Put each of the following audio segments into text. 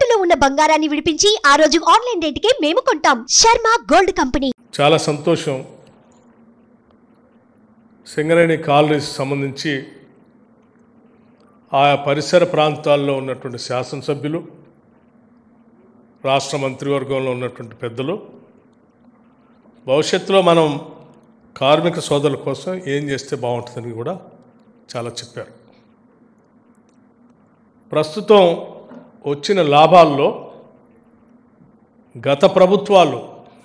తాకట్టులో ఉన్న బంగారాన్ని విడిపించి ఆ రోజు ఆన్లైన్ రేటుకే మేము కొంటాం శర్మ గోల్డ్ కంపెనీ చాలా సంతోషం సింగరేణి కాలనీస్ సంబంధించి ఆయా పరిసర ప్రాంతాల్లో ఉన్నటువంటి శాసనసభ్యులు రాష్ట్ర మంత్రివర్గంలో ఉన్నటువంటి పెద్దలు భవిష్యత్తులో మనం కార్మిక సోదరుల కోసం ఏం చేస్తే బాగుంటుందని కూడా చాలా చెప్పారు ప్రస్తుతం వచ్చిన లాభాల్లో గత ప్రభుత్వాలు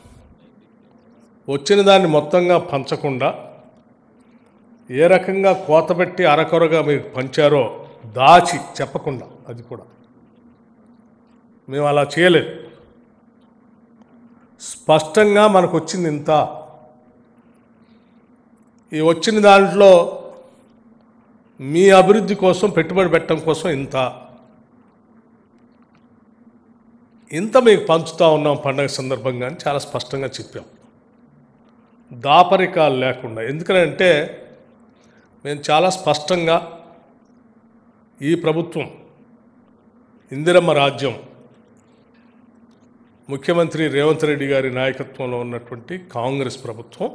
వచ్చిన దాన్ని మొత్తంగా పంచకుండా ఏ రకంగా కోతబెట్టి అరకొరగా మీకు పంచారో దాచి చెప్పకుండా అది కూడా మేము అలా చేయలేదు స్పష్టంగా మనకు వచ్చింది ఇంత ఈ వచ్చిన దాంట్లో మీ అభివృద్ధి కోసం పెట్టుబడి పెట్టడం కోసం ఇంత ఇంత మీకు పంచుతా ఉన్నాం పండగ సందర్భంగా అని చాలా స్పష్టంగా చెప్పాం దాపరికాలు లేకుండా ఎందుకంటే మేము చాలా స్పష్టంగా ఈ ప్రభుత్వం ఇందిరమ్మ రాజ్యం ముఖ్యమంత్రి రేవంత్ రెడ్డి గారి నాయకత్వంలో ఉన్నటువంటి కాంగ్రెస్ ప్రభుత్వం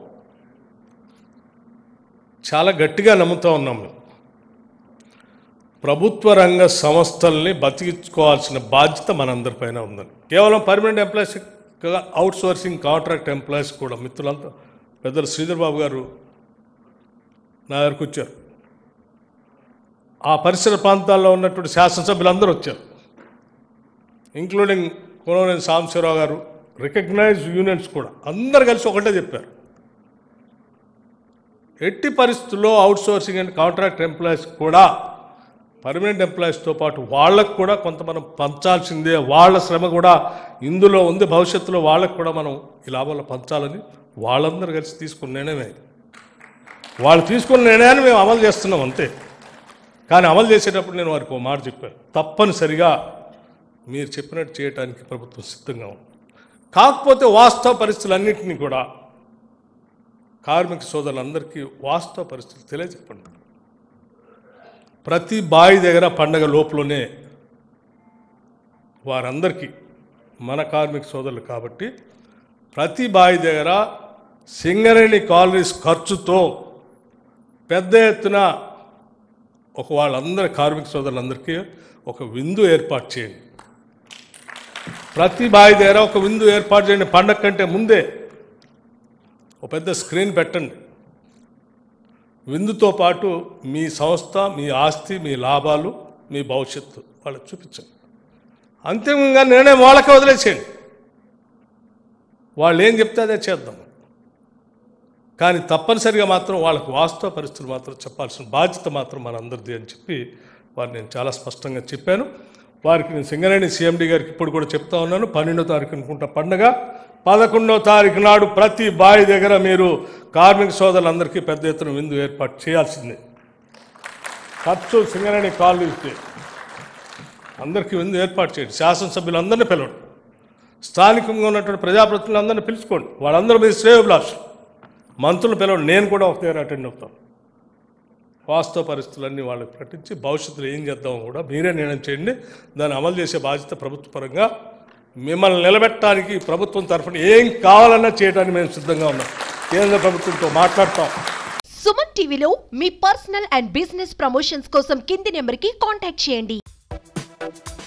చాలా గట్టిగా నమ్ముతూ ఉన్నాం మేము ప్రభుత్వ రంగ సంస్థల్ని బతికించుకోవాల్సిన బాధ్యత మనందరిపైన ఉందని కేవలం permanent employees outsourcing contract employees కూడా మిత్రులంతా పెద్దలు శ్రీధర్ బాబు గారు నా దగ్గరకు వచ్చారు ఆ పరిసర ప్రాంతాల్లో ఉన్నటువంటి శాసనసభ్యులందరూ వచ్చారు ఇంక్లూడింగ్ కోననేని సాంబశివరావు గారు రికగ్నైజ్ యూనియన్స్ కూడా అందరు కలిసి ఒకటే చెప్పారు ఎట్టి పరిస్థితుల్లో outsourcing and contract employees కూడా పర్మనెంట్ ఎంప్లాయీస్తో పాటు వాళ్ళకు కూడా కొంత మనం పంచాల్సిందే వాళ్ళ శ్రమ కూడా ఇందులో ఉంది భవిష్యత్తులో వాళ్ళకు కూడా మనం ఈ లాభాలు పంచాలని వాళ్ళందరూ కలిసి తీసుకున్న నిర్ణయమే వాళ్ళు తీసుకున్న నిర్ణయాన్ని మేము అమలు చేస్తున్నాం అంతే కానీ అమలు చేసేటప్పుడు నేను వారికి ఒక మాట చెప్పాను తప్పనిసరిగా మీరు చెప్పినట్టు చేయడానికి ప్రభుత్వం సిద్ధంగా ఉంది కాకపోతే వాస్తవ పరిస్థితులన్నింటినీ కూడా కార్మిక సోదరులందరికీ వాస్తవ పరిస్థితులు తెలియజెప్పండి ప్రతి బావి దగ్గర పండగ లోపలనే వారందరికీ మన కార్మిక సోదరులు కాబట్టి ప్రతి బావి దగ్గర సింగరేణి కాలనీస్ ఖర్చుతో పెద్ద ఎత్తున ఒక వాళ్ళందరి కార్మిక సోదరులందరికీ ఒక విందు ఏర్పాటు చేయండి ప్రతి బావి దగ్గర ఒక విందు ఏర్పాటు చేయండి పండగ కంటే ముందే ఒక పెద్ద స్క్రీన్ పెట్టండి విందుతో పాటు మీ సంస్థ మీ ఆస్తి మీ లాభాలు మీ భవిష్యత్తు వాళ్ళకి చూపించండి అంతిమంగా నిర్ణయం వాళ్ళకే వదిలేసేయండి వాళ్ళు ఏం చెప్తే అదే చేద్దాం కానీ తప్పనిసరిగా మాత్రం వాళ్ళకు వాస్తవ పరిస్థితులు మాత్రం చెప్పాల్సిన బాధ్యత మాత్రం మనందరిది అని చెప్పి వారిని నేను చాలా స్పష్టంగా చెప్పాను వారికి నేను సింగరేణి సీఎండి గారికి ఇప్పుడు కూడా చెప్తా ఉన్నాను పన్నెండో తారీఖు అనుకుంటా పండగ పదకొండో తారీఖు నాడు ప్రతి బావి దగ్గర మీరు కార్మిక సోదరులందరికీ పెద్ద ఎత్తున విందు ఏర్పాటు చేయాల్సిందే ఖర్చు సింగరేణి కాలనీకి అందరికీ విందు ఏర్పాటు చేయండి శాసనసభ్యులందరినీ పిలవండి స్థానికంగా ఉన్నటువంటి ప్రజాప్రతినిధులందరినీ పిలుచుకోండి వాళ్ళందరూ మీ శ్రేయోభిలాషులు మంత్రులు పిలవండి నేను కూడా ఒక దగ్గర అటెండ్ అవుతాను వాస్తవ పరిస్థితులన్నీ వాళ్ళకి ప్రకటించి భవిష్యత్తులో ఏం చేద్దామో కూడా మీరే నిర్ణయం చేయండి దాన్ని అమలు చేసే బాధ్యత ప్రభుత్వ పరంగా మిమ్మల్ని నిలబెట్టడానికి ప్రభుత్వం తరఫున ఏం కావాలన్నా చేయడానికి మేము సిద్ధంగా ఉన్నాం కేంద్ర ప్రభుత్వంతో మాట్లాడతాం సుమన్ టీవీలో మీ పర్సనల్ అండ్ బిజినెస్ ప్రమోషన్స్ కోసం కింది నెంబర్కి కాంటాక్ట్ చేయండి